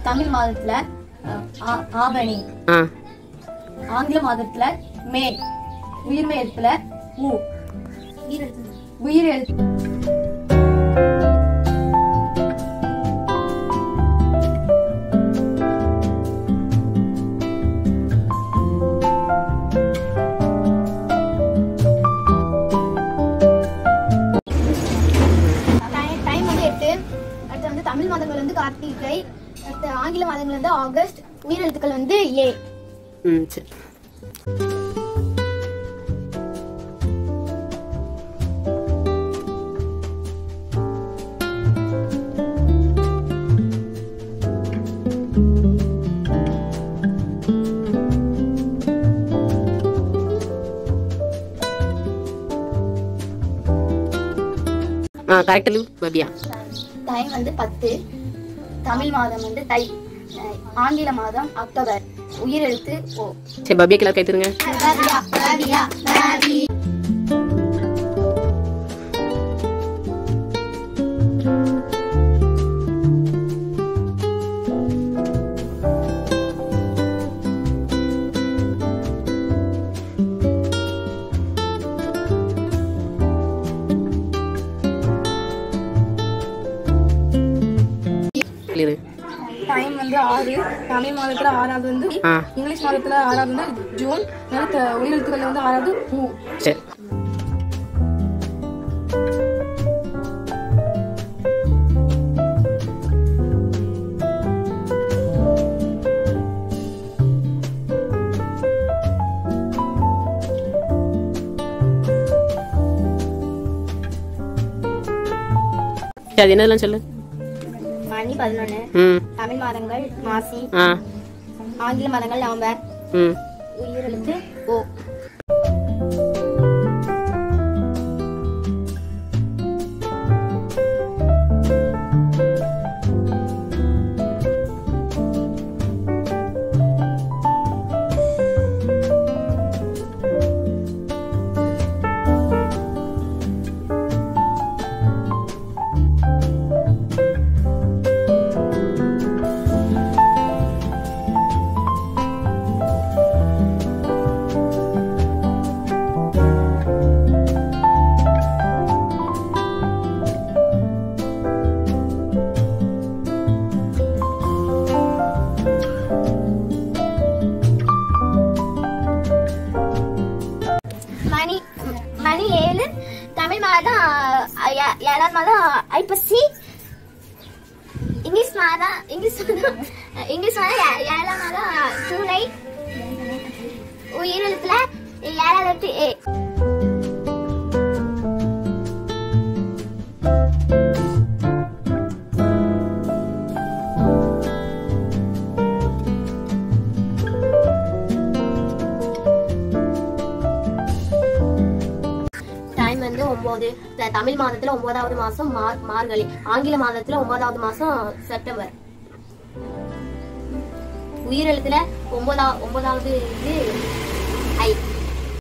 தமிழ் மாதத்துல அஹ், ஆ- ஆவணி ஆ ஆங்கில மாதத்துல மே உயிர்மை எழுத்துல உ உயிர் எழுத்து டைம் வந்து எட்டு அடுத்து வந்து தமிழ் மாதங்கள் வந்து கார்த்திகை அடுத்து ஆங்கில மாதங்கள் வந்து ஆகஸ்ட் உயிரெழுத்துக்கள் வந்து ஏ ம் சரி ஆ கரெக்ட் பபியா டைம் வந்து பத்து தமிழ் மாதம் வந்து தை அஹ் ஆங்கில மாதம் அக்டோபர் உயிரெழுத்து ஓ சரி பபியா கிளாஸ் கைத்துருங்க கிளியரு டைம் வந்து ஆறு தமிழ் மாதத்துல ஆறாவது வந்து ஆ இங்கிலீஷ் மாதத்துல ஆறாவது வந்து ஜூன் அடுத்த உயிரெழுத்துக்கள் வந்து ஆறாவது உ சரி சரி, அது என்னதெல்லாம் சொல்லு மணி பதினொன்று ம் தமிழ் மாதங்கள் மாசி ஆ ஆங்கில மாதங்கள் நவம்பர் ம் உயிரெழுத்து ஓ மணி மணி ஏழு தமிழ் மாதம் அஹ், ஏ- ஏழாம் மாதம் ஐப்பசி இங்கிலீஷ் மாதம் இங்கிலீஷ் மாதம் இங்கிலீஷ் மாதம் ஏ- ஏழாம் மாதம் ஜூலை உயிரெழுத்துல ஏழாவது எழுத்து ஏ டைம் வந்து ஒன்பது த- தமிழ் மாதத்துல ஒன்பதாவது மாசம் மார்- மார்கழி ஆங்கில மாதத்துல ஒன்பதாவது மாசம் செப்டம்பர் உயிரெழுத்துல ஒன்பதா ஒன்பதாவது இது ஐ